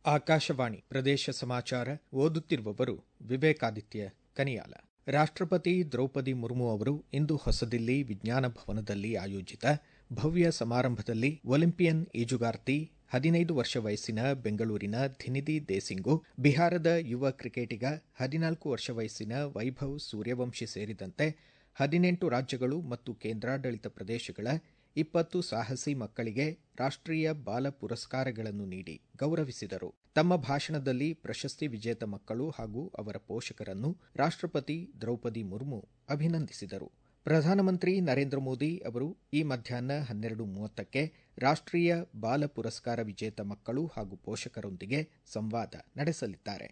ಆಕಾಶವಾಣಿ ಪ್ರದೇಶ ಸಮಾಚಾರ ಓದುತ್ತಿರುವವರು ವಿವೇಕಾದಿತ್ಯ ಕನಿಯಾಲ ರಾಷ್ಟ್ರಪತಿ ದ್ರೌಪದಿ ಮುರ್ಮು ಅವರು ಇಂದು ಹೊಸದಿಲ್ಲಿ ವಿಜ್ಞಾನ ಭವನದಲ್ಲಿ ಆಯೋಜಿತ ಭವ್ಯ ಸಮಾರಂಭದಲ್ಲಿ ಒಲಿಂಪಿಯನ್ ಈಜುಗಾರ್ತಿ ಹದಿನೈದು ವರ್ಷ ವಯಸ್ಸಿನ ಬೆಂಗಳೂರಿನ ಧಿನಿದಿ ದೇಸಿಂಗು ಬಿಹಾರದ ಯುವ ಕ್ರಿಕೆಟಿಗ ಹದಿನಾಲ್ಕು ವರ್ಷ ವಯಸ್ಸಿನ ವೈಭವ್ ಸೂರ್ಯವಂಶಿ ಸೇರಿದಂತೆ ಹದಿನೆಂಟು ರಾಜ್ಯಗಳು ಮತ್ತು ಕೇಂದ್ರಾಡಳಿತ ಪ್ರದೇಶಗಳ ಇಪ್ಪತ್ತು ಸಾಹಸಿ ಮಕ್ಕಳಿಗೆ ರಾಷ್ಟ್ರೀಯ ಬಾಲ ಪುರಸ್ಕಾರಗಳನ್ನು ನೀಡಿ ಗೌರವಿಸಿದರು ತಮ್ಮ ಭಾಷಣದಲ್ಲಿ ಪ್ರಶಸ್ತಿ ವಿಜೇತ ಮಕ್ಕಳು ಹಾಗೂ ಅವರ ಪೋಷಕರನ್ನು ರಾಷ್ಟ್ರಪತಿ ದ್ರೌಪದಿ ಮುರ್ಮು ಅಭಿನಂದಿಸಿದರು ಪ್ರಧಾನಮಂತ್ರಿ ನರೇಂದ್ರ ಮೋದಿ ಅವರು ಈ ಮಧ್ಯಾಹ್ನ ಹನ್ನೆರಡು ಮೂವತ್ತಕ್ಕೆ ರಾಷ್ಟ್ರೀಯ ಬಾಲ ಪುರಸ್ಕಾರ ವಿಜೇತ ಮಕ್ಕಳು ಹಾಗೂ ಪೋಷಕರೊಂದಿಗೆ ಸಂವಾದ ನಡೆಸಲಿದ್ದಾರೆ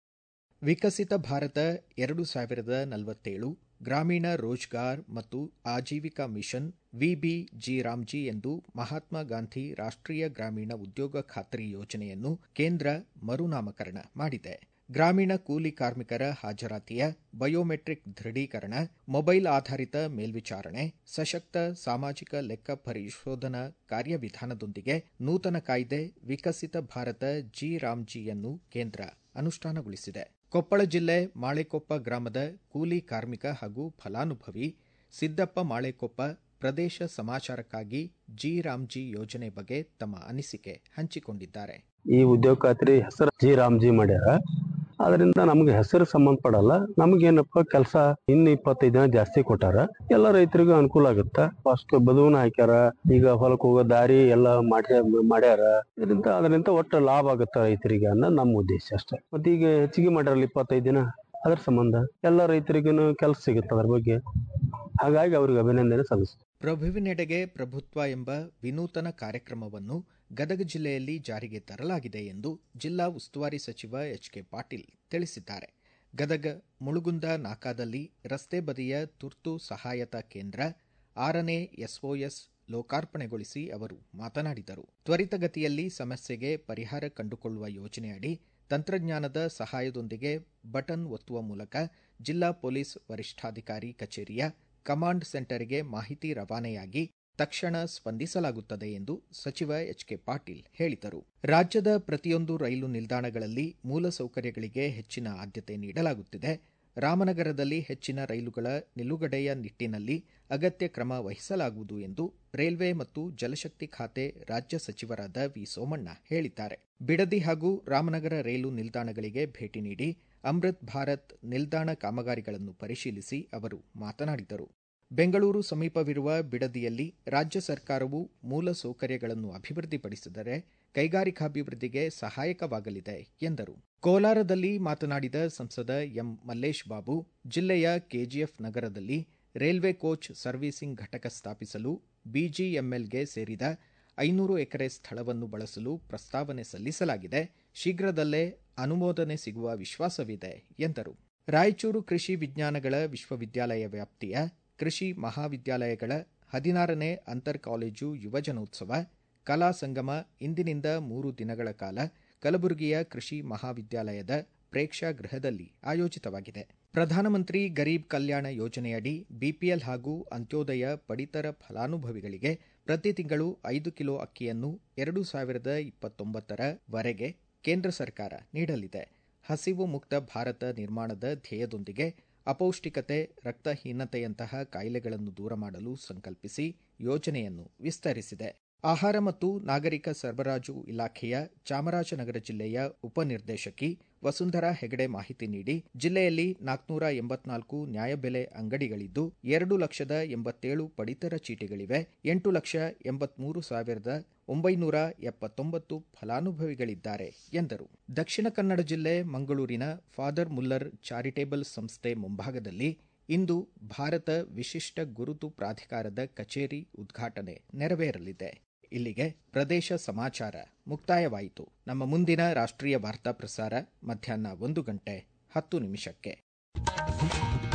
ವಿಕಸಿತ ಭಾರತ ಎರಡು ಸಾವಿರದ ನಲವತ್ತೇಳು ಗ್ರಾಮೀಣ ರೋಜ್ಗಾರ್ ಮತ್ತು ಆಜೀವಿಕಾ ಮಿಷನ್ ವಿಬಿಜಿ ರಾಮ್ಜಿ ಎಂದು ಮಹಾತ್ಮ ಗಾಂಧಿ ರಾಷ್ಟ್ರೀಯ ಗ್ರಾಮೀಣ ಉದ್ಯೋಗ ಖಾತರಿ ಯೋಜನೆಯನ್ನು ಕೇಂದ್ರ ಮರುನಾಮಕರಣ ಮಾಡಿದೆ ಗ್ರಾಮೀಣ ಕೂಲಿ ಕಾರ್ಮಿಕರ ಹಾಜರಾತಿಯ ಬಯೋಮೆಟ್ರಿಕ್ ದೃಢೀಕರಣ ಮೊಬೈಲ್ ಆಧಾರಿತ ಮೇಲ್ವಿಚಾರಣೆ ಸಶಕ್ತ ಸಾಮಾಜಿಕ ಲೆಕ್ಕ ಪರಿಶೋಧನಾ ಕಾರ್ಯವಿಧಾನದೊಂದಿಗೆ ನೂತನ ಕಾಯ್ದೆ ವಿಕಸಿತ ಭಾರತ ಜಿ ರಾಮ್ಜಿಯನ್ನು ಕೇಂದ್ರ ಅನುಷ್ಠಾನಗೊಳಿಸಿದೆ ಕೊಪ್ಪಳ ಜಿಲ್ಲೆ ಮಾಳೆಕೊಪ್ಪ ಗ್ರಾಮದ ಕೂಲಿ ಕಾರ್ಮಿಕ ಹಾಗೂ ಫಲಾನುಭವಿ ಸಿದ್ದಪ್ಪ ಮಾಳೆಕೊಪ್ಪ ಪ್ರದೇಶ ಸಮಾಚಾರಕ್ಕಾಗಿ ಜಿ ರಾಮ್ಜಿ ಯೋಜನೆ ಬಗ್ಗೆ ತಮ್ಮ ಅನಿಸಿಕೆ ಹಂಚಿಕೊಂಡಿದ್ದಾರೆ ಈ ಉದ್ಯೋಗ ಖಾತ್ರಿ ಹೆಸರು ಜಿ ರಾಮ್ಜಿ ಮಾಡ್ಯಾರ ಅದರಿಂದ ನಮ್ಗೆ ಹೆಸರು ಸಂಬಂಧಪಡಲ್ಲ ನಮ್ಗೇನಪ್ಪ ಕೆಲಸ ಇನ್ನು ಇಪ್ಪತ್ತೈದು ದಿನ ಜಾಸ್ತಿ ಕೊಟ್ಟಾರ ಎಲ್ಲ ರೈತರಿಗೂ ಅನುಕೂಲ ಆಗುತ್ತ ಫಸ್ಟ್ ಬದುವನ್ನ ಹಾಕ್ಯಾರ ಈಗ ಹೊಲಕ್ಕೆ ಹೋಗೋ ದಾರಿ ಎಲ್ಲ ಮಾಡ್ಯ ಮಾಡ್ಯಾರ ಇದರಿಂದ ಅದರಿಂದ ಒಟ್ಟು ಲಾಭ ಆಗುತ್ತ ರೈತರಿಗೆ ಅನ್ನೋದು ನಮ್ಮ ಉದ್ದೇಶ ಅಷ್ಟೇ ಮತ್ತೆ ಈಗ ಹೆಚ್ಚಿಗೆ ಮಾಡ್ಯಾರಲ್ಲ ಇಪ್ಪತ್ತೈದು ದಿನ ಅದ್ರ ಸಂಬಂಧ ಎಲ್ಲ ರೈತರಿಗೂ ಕೆಲಸ ಸಿಗುತ್ತೆ ಅದ್ರ ಬಗ್ಗೆ ಹಾಗಾಗಿ ಅವ್ರಿಗೆ ಅಭಿನಂದನೆ ಸಲ್ಲಿಸ್ತೀವಿ ಪ್ರಭುವಿನೆಡೆಗೆ ಪ್ರಭುತ್ವ ಎಂಬ ವಿನೂತನ ಕಾರ್ಯಕ್ರಮವನ್ನು ಗದಗ ಜಿಲ್ಲೆಯಲ್ಲಿ ಜಾರಿಗೆ ತರಲಾಗಿದೆ ಎಂದು ಜಿಲ್ಲಾ ಉಸ್ತುವಾರಿ ಸಚಿವ ಎಚ್ ಕೆ ಪಾಟೀಲ್ ತಿಳಿಸಿದ್ದಾರೆ ಗದಗ ಮುಳುಗುಂದ ನಾಕಾದಲ್ಲಿ ರಸ್ತೆ ಬದಿಯ ತುರ್ತು ಸಹಾಯತಾ ಕೇಂದ್ರ ಆರನೇ ಎಸ್ಒಎಸ್ ಲೋಕಾರ್ಪಣೆಗೊಳಿಸಿ ಅವರು ಮಾತನಾಡಿದರು ತ್ವರಿತಗತಿಯಲ್ಲಿ ಸಮಸ್ಯೆಗೆ ಪರಿಹಾರ ಕಂಡುಕೊಳ್ಳುವ ಯೋಜನೆಯಡಿ ತಂತ್ರಜ್ಞಾನದ ಸಹಾಯದೊಂದಿಗೆ ಬಟನ್ ಒತ್ತುವ ಮೂಲಕ ಜಿಲ್ಲಾ ಪೊಲೀಸ್ ವರಿಷ್ಠಾಧಿಕಾರಿ ಕಚೇರಿಯ ಕಮಾಂಡ್ ಸೆಂಟರ್ಗೆ ಮಾಹಿತಿ ರವಾನೆಯಾಗಿ ತಕ್ಷಣ ಸ್ಪಂದಿಸಲಾಗುತ್ತದೆ ಎಂದು ಸಚಿವ ಎಚ್ ಕೆ ಪಾಟೀಲ್ ಹೇಳಿದರು ರಾಜ್ಯದ ಪ್ರತಿಯೊಂದು ರೈಲು ನಿಲ್ದಾಣಗಳಲ್ಲಿ ಮೂಲಸೌಕರ್ಯಗಳಿಗೆ ಹೆಚ್ಚಿನ ಆದ್ಯತೆ ನೀಡಲಾಗುತ್ತಿದೆ ರಾಮನಗರದಲ್ಲಿ ಹೆಚ್ಚಿನ ರೈಲುಗಳ ನಿಲುಗಡೆಯ ನಿಟ್ಟಿನಲ್ಲಿ ಅಗತ್ಯ ಕ್ರಮ ವಹಿಸಲಾಗುವುದು ಎಂದು ರೈಲ್ವೆ ಮತ್ತು ಜಲಶಕ್ತಿ ಖಾತೆ ರಾಜ್ಯ ಸಚಿವರಾದ ವಿ ಸೋಮಣ್ಣ ಹೇಳಿದ್ದಾರೆ ಬಿಡದಿ ಹಾಗೂ ರಾಮನಗರ ರೈಲು ನಿಲ್ದಾಣಗಳಿಗೆ ಭೇಟಿ ನೀಡಿ ಅಮೃತ್ ಭಾರತ್ ನಿಲ್ದಾಣ ಕಾಮಗಾರಿಗಳನ್ನು ಪರಿಶೀಲಿಸಿ ಅವರು ಮಾತನಾಡಿದರು ಬೆಂಗಳೂರು ಸಮೀಪವಿರುವ ಬಿಡದಿಯಲ್ಲಿ ರಾಜ್ಯ ಸರ್ಕಾರವು ಮೂಲ ಸೌಕರ್ಯಗಳನ್ನು ಅಭಿವೃದ್ಧಿಪಡಿಸಿದರೆ ಕೈಗಾರಿಕಾಭಿವೃದ್ಧಿಗೆ ಸಹಾಯಕವಾಗಲಿದೆ ಎಂದರು ಕೋಲಾರದಲ್ಲಿ ಮಾತನಾಡಿದ ಸಂಸದ ಎಂ ಮಲ್ಲೇಶ್ ಬಾಬು ಜಿಲ್ಲೆಯ ಕೆಜಿಎಫ್ ನಗರದಲ್ಲಿ ರೈಲ್ವೆ ಕೋಚ್ ಸರ್ವೀಸಿಂಗ್ ಘಟಕ ಸ್ಥಾಪಿಸಲು ಬಿಜಿಎಂಎಲ್ಗೆ ಸೇರಿದ ಐನೂರು ಎಕರೆ ಸ್ಥಳವನ್ನು ಬಳಸಲು ಪ್ರಸ್ತಾವನೆ ಸಲ್ಲಿಸಲಾಗಿದೆ ಶೀಘ್ರದಲ್ಲೇ ಅನುಮೋದನೆ ಸಿಗುವ ವಿಶ್ವಾಸವಿದೆ ಎಂದರು ರಾಯಚೂರು ಕೃಷಿ ವಿಜ್ಞಾನಗಳ ವಿಶ್ವವಿದ್ಯಾಲಯ ವ್ಯಾಪ್ತಿಯ ಕೃಷಿ ಮಹಾವಿದ್ಯಾಲಯಗಳ ಹದಿನಾರನೇ ಅಂತರ್ ಕಾಲೇಜು ಯುವಜನೋತ್ಸವ ಕಲಾ ಸಂಗಮ ಇಂದಿನಿಂದ ಮೂರು ದಿನಗಳ ಕಾಲ ಕಲಬುರಗಿಯ ಕೃಷಿ ಮಹಾವಿದ್ಯಾಲಯದ ಪ್ರೇಕ್ಷಾಗೃಹದಲ್ಲಿ ಆಯೋಜಿತವಾಗಿದೆ ಪ್ರಧಾನಮಂತ್ರಿ ಗರೀಬ್ ಕಲ್ಯಾಣ ಯೋಜನೆಯಡಿ ಬಿಪಿಎಲ್ ಹಾಗೂ ಅಂತ್ಯೋದಯ ಪಡಿತರ ಫಲಾನುಭವಿಗಳಿಗೆ ಪ್ರತಿ ತಿಂಗಳು ಐದು ಕಿಲೋ ಅಕ್ಕಿಯನ್ನು ಎರಡು ಸಾವಿರದ ಇಪ್ಪತ್ತೊಂಬತ್ತರ ವರೆಗೆ ಕೇಂದ್ರ ಸರ್ಕಾರ ನೀಡಲಿದೆ ಹಸಿವು ಮುಕ್ತ ಭಾರತ ನಿರ್ಮಾಣದ ಧ್ಯೇಯದೊಂದಿಗೆ ಅಪೌಷ್ಟಿಕತೆ ರಕ್ತಹೀನತೆಯಂತಹ ಕಾಯಿಲೆಗಳನ್ನು ದೂರ ಮಾಡಲು ಸಂಕಲ್ಪಿಸಿ ಯೋಜನೆಯನ್ನು ವಿಸ್ತರಿಸಿದೆ ಆಹಾರ ಮತ್ತು ನಾಗರಿಕ ಸರಬರಾಜು ಇಲಾಖೆಯ ಚಾಮರಾಜನಗರ ಜಿಲ್ಲೆಯ ಉಪನಿರ್ದೇಶಕಿ ವಸುಂಧರಾ ಹೆಗಡೆ ಮಾಹಿತಿ ನೀಡಿ ಜಿಲ್ಲೆಯಲ್ಲಿ ನಾಲ್ಕುನೂರ ಎಂಬತ್ನಾಲ್ಕು ನ್ಯಾಯಬೆಲೆ ಅಂಗಡಿಗಳಿದ್ದು ಎರಡು ಲಕ್ಷದ ಎಂಬತ್ತೇಳು ಪಡಿತರ ಚೀಟಿಗಳಿವೆ ಎಂಟು ಲಕ್ಷ ಎಂಬತ್ಮೂರು ಸಾವಿರದ ಒಂಬೈನೂರ ಎಪ್ಪತ್ತೊಂಬತ್ತು ಫಲಾನುಭವಿಗಳಿದ್ದಾರೆ ಎಂದರು ದಕ್ಷಿಣ ಕನ್ನಡ ಜಿಲ್ಲೆ ಮಂಗಳೂರಿನ ಫಾದರ್ ಮುಲ್ಲರ್ ಚಾರಿಟೇಬಲ್ ಸಂಸ್ಥೆ ಮುಂಭಾಗದಲ್ಲಿ ಇಂದು ಭಾರತ ವಿಶಿಷ್ಟ ಗುರುತು ಪ್ರಾಧಿಕಾರದ ಕಚೇರಿ ಉದ್ಘಾಟನೆ ನೆರವೇರಲಿದೆ ಇಲ್ಲಿಗೆ ಪ್ರದೇಶ ಸಮಾಚಾರ ಮುಕ್ತಾಯವಾಯಿತು ನಮ್ಮ ಮುಂದಿನ ರಾಷ್ಟ್ರೀಯ ವಾರ್ತಾ ಪ್ರಸಾರ ಮಧ್ಯಾಹ್ನ ಒಂದು ಗಂಟೆ ಹತ್ತು ನಿಮಿಷಕ್ಕೆ